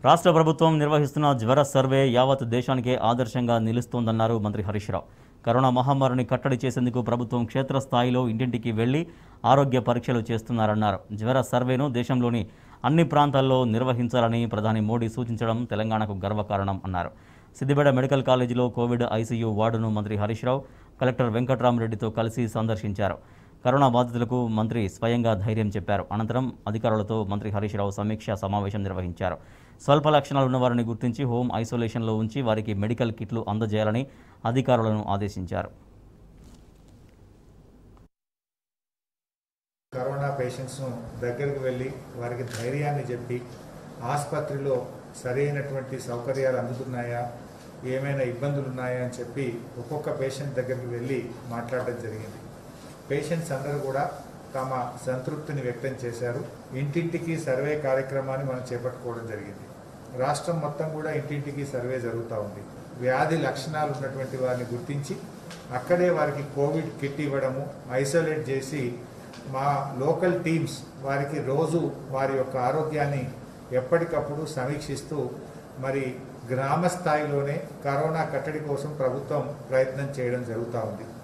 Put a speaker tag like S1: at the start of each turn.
S1: రాష్ట్ర ప్రభుత్వం నిర్వహిస్తున్న జ్వర సర్వే యావత్ దేశానికే ఆదర్శంగా నిలుస్తోందన్నారు మంత్రి హరీష్ రావు కరోనా మహమ్మారిని కట్టడి చేసేందుకు ప్రభుత్వం క్షేత్రస్థాయిలో ఇంటింటికి వెళ్లి ఆరోగ్య పరీక్షలు చేస్తున్నారన్నారు జ్వర సర్వేను దేశంలోని అన్ని ప్రాంతాల్లో నిర్వహించాలని ప్రధాని మోడీ సూచించడం తెలంగాణకు గర్వకారణం అన్నారు సిద్దిపేట మెడికల్ కాలేజీలో కోవిడ్ ఐసీయూ వార్డును మంత్రి హరీష్ రావు కలెక్టర్ వెంకట్రామరెడ్డితో కలిసి సందర్శించారు కరోనా బాధితులకు మంత్రి స్వయంగా ధైర్యం చెప్పారు అనంతరం అధికారులతో మంత్రి హరీష్ రావు సమీక్షా సమావేశం నిర్వహించారు స్వల్ప లక్షణాలు ఉన్నవారిని గుర్తించి హోమ్ ఐసోలేషన్లో ఉంచి వారికి మెడికల్ కిట్లు అందజేయాలని అధికారులను ఆదేశించారు
S2: కరోనా పేషెంట్స్ను దగ్గరికి వెళ్ళి వారికి ధైర్యాన్ని చెప్పి ఆసుపత్రిలో సరైనటువంటి సౌకర్యాలు అందుతున్నాయా ఏమైనా ఇబ్బందులు ఉన్నాయా అని చెప్పి ఒక్కొక్క పేషెంట్ దగ్గరికి వెళ్ళి మాట్లాడడం జరిగింది పేషెంట్స్ అందరూ కూడా తమ సంతృప్తిని వ్యక్తం చేశారు ఇంటింటికి సర్వే కార్యక్రమాన్ని మనం చేపట్టుకోవడం జరిగింది రాష్ట్రం మొత్తం కూడా ఇంటింటికి సర్వే జరుగుతూ ఉంది వ్యాధి లక్షణాలు ఉన్నటువంటి వారిని గుర్తించి అక్కడే వారికి కోవిడ్ కిట్ ఇవ్వడము ఐసోలేట్ చేసి మా లోకల్ టీమ్స్ వారికి రోజు వారి యొక్క ఆరోగ్యాన్ని ఎప్పటికప్పుడు సమీక్షిస్తూ మరి గ్రామ స్థాయిలోనే కరోనా కట్టడి కోసం ప్రభుత్వం ప్రయత్నం చేయడం జరుగుతూ ఉంది